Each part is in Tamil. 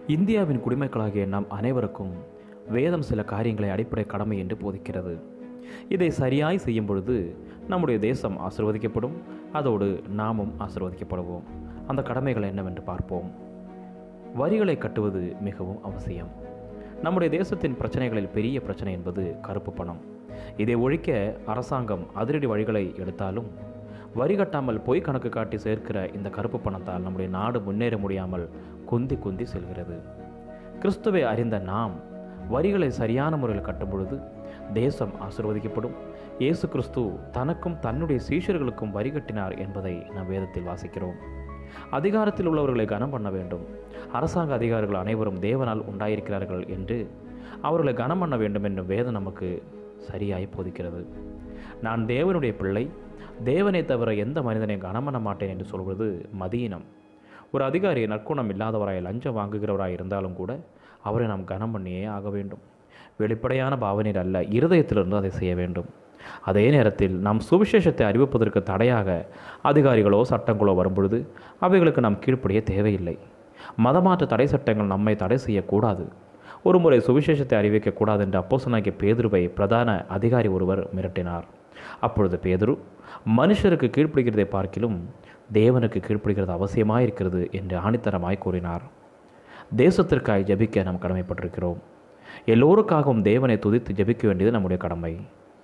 இந்தியாவின் குடிமக்களாகிய நாம் அனைவருக்கும் வேதம் சில காரியங்களை அடிப்படை கடமை என்று போதிக்கிறது இதை சரியாய் செய்யும் பொழுது நம்முடைய தேசம் ஆசிர்வதிக்கப்படும் அதோடு நாமும் ஆசிர்வதிக்கப்படுவோம் அந்த கடமைகள் என்னவென்று பார்ப்போம் வரிகளை கட்டுவது மிகவும் அவசியம் நம்முடைய தேசத்தின் பிரச்சனைகளில் பெரிய பிரச்சனை என்பது கருப்பு பணம் இதை ஒழிக்க அரசாங்கம் அதிரடி வழிகளை எடுத்தாலும் வரி கட்டாமல் பொய் கணக்கு காட்டி சேர்க்கிற இந்த கருப்பு பணத்தால் நம்முடைய நாடு முன்னேற முடியாமல் குந்தி குந்தி செல்கிறது கிறிஸ்துவை அறிந்த நாம் வரிகளை சரியான முறையில் கட்டும் பொழுது தேசம் ஆசிர்வதிக்கப்படும் இயேசு கிறிஸ்து தனக்கும் தன்னுடைய சீஷர்களுக்கும் வரி கட்டினார் என்பதை நாம் வேதத்தில் வாசிக்கிறோம் அதிகாரத்தில் உள்ளவர்களை கனம் பண்ண வேண்டும் அரசாங்க அதிகாரிகள் அனைவரும் தேவனால் உண்டாயிருக்கிறார்கள் என்று அவர்களை கனம் பண்ண வேண்டும் என்னும் வேதம் நமக்கு சரியாய் போதிக்கிறது நான் தேவனுடைய பிள்ளை தேவனை தவிர எந்த மனிதனை கனம் பண்ண மாட்டேன் என்று சொல்வது மதியினம் ஒரு அதிகாரி நற்குணம் இல்லாதவராய் லஞ்சம் வாங்குகிறவராய் இருந்தாலும் கூட அவரை நாம் கனம் பண்ணியே ஆக வேண்டும் வெளிப்படையான பாவனையில் அல்ல இருதயத்திலிருந்து அதை செய்ய வேண்டும் அதே நேரத்தில் நாம் சுவிசேஷத்தை அறிவிப்பதற்கு தடையாக அதிகாரிகளோ சட்டங்களோ வரும்பொழுது அவைகளுக்கு நாம் கீழ்ப்படிய தேவையில்லை மதமாற்ற தடை சட்டங்கள் நம்மை தடை செய்யக்கூடாது ஒருமுறை சுவிசேஷத்தை அறிவிக்கக்கூடாது என்று அப்போசனாகிய பேதுருவை பிரதான அதிகாரி ஒருவர் மிரட்டினார் அப்பொழுது பேதுரு மனுஷருக்கு கீழ்ப்படுகிறதை பார்க்கிலும் தேவனுக்கு கீழ்ப்படுகிறது அவசியமாக இருக்கிறது என்று ஆணித்தரமாய் கூறினார் தேசத்திற்காய் ஜபிக்க நாம் கடமைப்பட்டிருக்கிறோம் எல்லோருக்காகவும் தேவனை துதித்து ஜபிக்க வேண்டியது நம்முடைய கடமை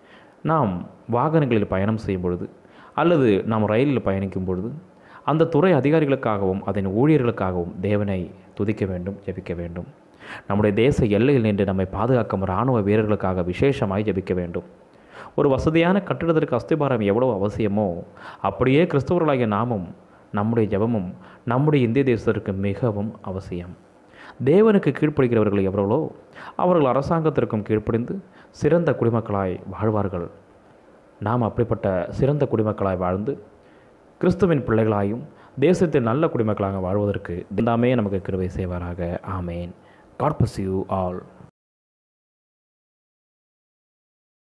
நாம் வாகனங்களில் பயணம் செய்யும் பொழுது அல்லது நாம் ரயிலில் பயணிக்கும் பொழுது அந்த துறை அதிகாரிகளுக்காகவும் அதன் ஊழியர்களுக்காகவும் தேவனை துதிக்க வேண்டும் ஜபிக்க வேண்டும் நம்முடைய தேச எல்லையில் நின்று நம்மை பாதுகாக்கும் இராணுவ வீரர்களுக்காக விசேஷமாய் ஜபிக்க வேண்டும் ஒரு வசதியான கட்டிடத்திற்கு அஸ்திபாரம் எவ்வளவு அவசியமோ அப்படியே கிறிஸ்தவர்களாகிய நாமும் நம்முடைய ஜெபமும் நம்முடைய இந்திய தேசத்திற்கு மிகவும் அவசியம் தேவனுக்கு கீழ்ப்படுகிறவர்கள் எவர்களோ அவர்கள் அரசாங்கத்திற்கும் கீழ்ப்படிந்து சிறந்த குடிமக்களாய் வாழ்வார்கள் நாம் அப்படிப்பட்ட சிறந்த குடிமக்களாய் வாழ்ந்து கிறிஸ்துவின் பிள்ளைகளாயும் தேசத்தில் நல்ல குடிமக்களாக வாழ்வதற்கு எல்லாமே நமக்கு கிருபை செய்வாராக ஆமேன் காட் bless you ஆல்